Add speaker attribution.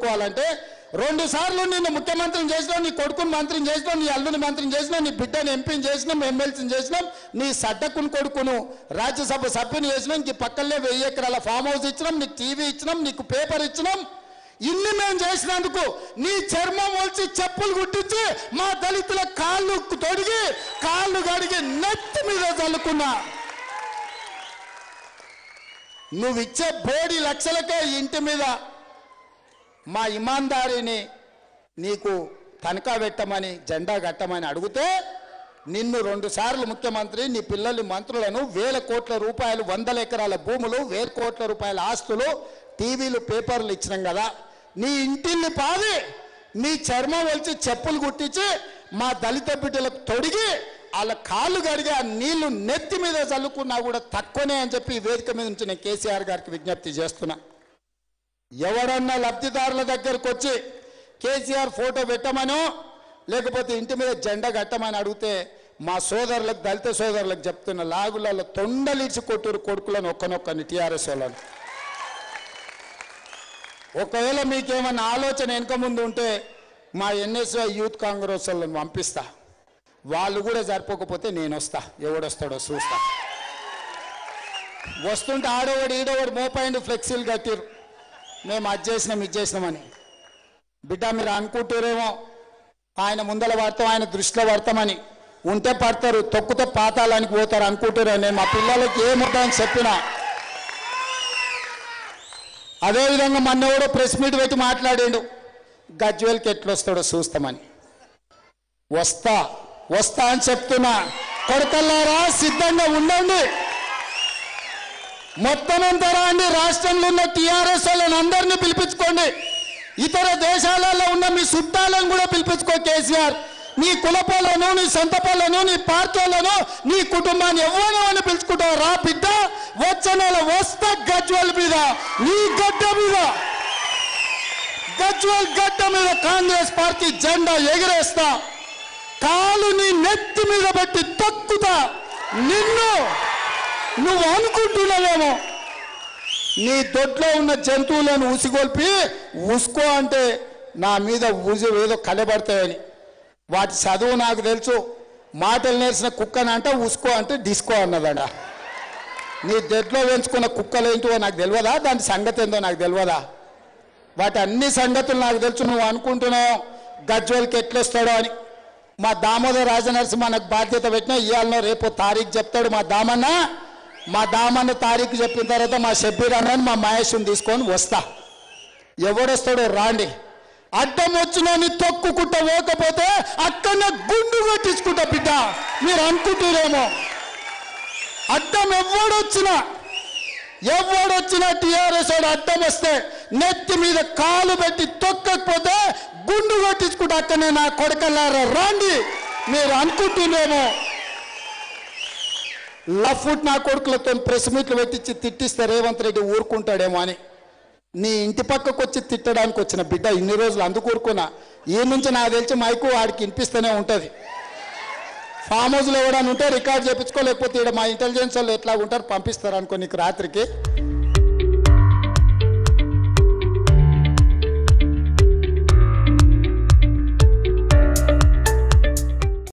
Speaker 1: కాపాడుకోవాలంటే రెండు సార్లు నిన్ను ముఖ్యమంత్రిని చేసినావు నీ కొడుకుని మంత్రిని చేసినావు నీ అల్లుని మంత్రిని చేసినావు నీ బిడ్డని ఎంపీని చేసినాం ఎమ్మెల్సీని చేసినాం నీ సడ్డకుని కొడుకును రాజ్యసభ సభ్యుని చేసినాం నీకు పక్కనే వెయ్యి ఎకరాల ఫామ్ హౌస్ ఇచ్చినాం నీకు టీవీ ఇచ్చినాం నీకు పేపర్ ఇచ్చినాం ఇన్ని మేము చేసినందుకు నీ చర్మం ఒలిచి చెప్పులు కుట్టించి మా దళితుల కాళ్ళు తొడిగి కాళ్ళు గడిగి నెత్తి మీద చల్లుకున్నా నువ్వు ఇచ్చే బోడి లక్షలకే ఇంటి మీద మా ఇమాందారిని నీకు తనఖా పెట్టమని జెండా కట్టమని అడిగితే నిన్ను రెండు సార్లు ముఖ్యమంత్రి నీ పిల్లల్ని మంత్రులను వేల కోట్ల రూపాయలు వందల ఎకరాల భూములు వేల కోట్ల రూపాయల ఆస్తులు టీవీలు పేపర్లు ఇచ్చినాం కదా నీ ఇంటిల్ని పాది నీ చర్మం వచ్చి చెప్పులు కుట్టించి మా దళిత బిడ్డలకు తొడిగి వాళ్ళ కాళ్ళు కడిగి ఆ నీళ్లు నెత్తి మీద చల్లుకున్నా కూడా తక్కువనే అని చెప్పి ఈ వేదిక మీద నుంచి నేను కేసీఆర్ గారికి విజ్ఞప్తి చేస్తున్నా ఎవడన్నా లబ్ధిదారుల దగ్గరకు వచ్చి కేసీఆర్ ఫోటో పెట్టమనో లేకపోతే ఇంటి మీద జెండా కట్టమని అడిగితే మా సోదరులకు దళిత సోదరులకు చెప్తున్న లాగులలో తొండలిడ్చి కొట్టురు కొడుకులను ఒక్కనొక్కని టీఆర్ఎస్ వాళ్ళని ఒకవేళ మీకేమన్నా ఆలోచన వెనక ముందు ఉంటే మా ఎన్ఎస్ఐ యూత్ కాంగ్రెస్ వాళ్ళని పంపిస్తా వాళ్ళు కూడా సరిపోకపోతే నేను వస్తా ఎవడొస్తాడో చూస్తా వస్తుంటే ఆడోవాడు ఈడోవాడు మోపాయిండు ఫ్లెక్సీలు కట్టిరు మేము అది చేసినాం ఇది చేసినామని బిడ్డ మీరు అనుకుంటారేమో ఆయన ముందల పడతాం ఆయన దృష్టిలో పడతామని ఉంటే పడతారు తొక్కితే పాతాళానికి పోతారు అనుకుంటారు నేను మా పిల్లలకి ఏముంటాయని చెప్పినా అదేవిధంగా మొన్న కూడా ప్రెస్ మీట్ పెట్టి మాట్లాడాడు గజ్వేల్కి ఎట్లొస్తాడో చూస్తామని వస్తా వస్తా అని చెప్తున్నా కొడకల్లారా సిద్ధంగా ఉండండి మొత్తం అంతా రండి రాష్ట్రంలో ఉన్న టీఆర్ఎస్ వాళ్ళని అందరినీ పిలిపించుకోండి ఇతర దేశాలలో ఉన్న మీ చుట్టాలను కూడా పిలిపించుకో కేసీఆర్ నీ కులపోలను నీ సొంతపోలను నీ పార్టీలను నీ కుటుంబాన్ని ఎవరినో అని పిలుచుకుంటావు రా బిడ్డ వచ్చే నెల వస్తా గజ్వల్ మీద నీ గడ్డ మీద గజ్వల్ గడ్డ మీద కాంగ్రెస్ పార్టీ జెండా ఎగిరేస్తా కాలు నీ నెత్తి మీద పెట్టి తొక్కుతా నిన్ను నువ్వు అనుకుంటున్నావేమో నీ దొడ్లో ఉన్న జంతువులను ఉసిగొల్పి ఉసుకో అంటే నా మీద ఉసి ఏదో కలబడతాయని వాటి చదువు నాకు తెలుసు మాటలు నేర్చిన కుక్కని అంటే ఉసుకో అంటే డిస్కో అన్నదట నీ దొడ్లో పెంచుకున్న కుక్కలు ఏంటో నాకు తెలియదా దాని సంగతి ఏందో నాకు తెలియదా వాటి అన్ని సంగతులు నాకు తెలుసు నువ్వు అనుకుంటున్నావు గజ్వల్కి ఎట్లొస్తాడో అని మా దామోదర్ రాజనరసింహ నాకు బాధ్యత పెట్టినా ఇవాళ రేపు తారీఖు చెప్తాడు మా దామన్న మా దామన్న తారీఖు చెప్పిన తర్వాత మా షబ్బీర్ అన్నని మా మహేష్ని తీసుకొని వస్తా ఎవడొస్తాడో రాండి అడ్డం వచ్చిన తొక్కుకుంటా పోకపోతే అక్కడ గుండు కొట్టించుకుంటా బిడ్డ మీరు అనుకుంటున్నారేమో అడ్డం ఎవడొచ్చినా ఎవడొచ్చినా టీఆర్ఎస్ వాడు అడ్డం వస్తే నెత్తి మీద కాలు పెట్టి తొక్కకపోతే గుండు కొట్టించుకుంటా అక్కడనే నా కొడకల్లారా రాండి మీరు అనుకుంటున్నారేమో లఫ్ట్ నా కొడుకులతో ప్రెస్ మీట్లు పెట్టించి తిట్టిస్తే రేవంత్ రెడ్డి ఊరుకుంటాడేమో అని నీ ఇంటి పక్కకు వచ్చి తిట్టడానికి వచ్చిన బిడ్డ ఇన్ని రోజులు అందుకు ఊరుకున్నా ఈ నుంచి నాకు తెలిసి మైకు వాడికి వినిపిస్తూనే ఉంటుంది ఫామ్ హౌస్లో ఎవడని ఉంటే రికార్డ్ చేయించుకో లేకపోతే ఈడ మా ఇంటెలిజెన్స్ వాళ్ళు ఎట్లా ఉంటారు పంపిస్తారు అనుకో నీకు రాత్రికి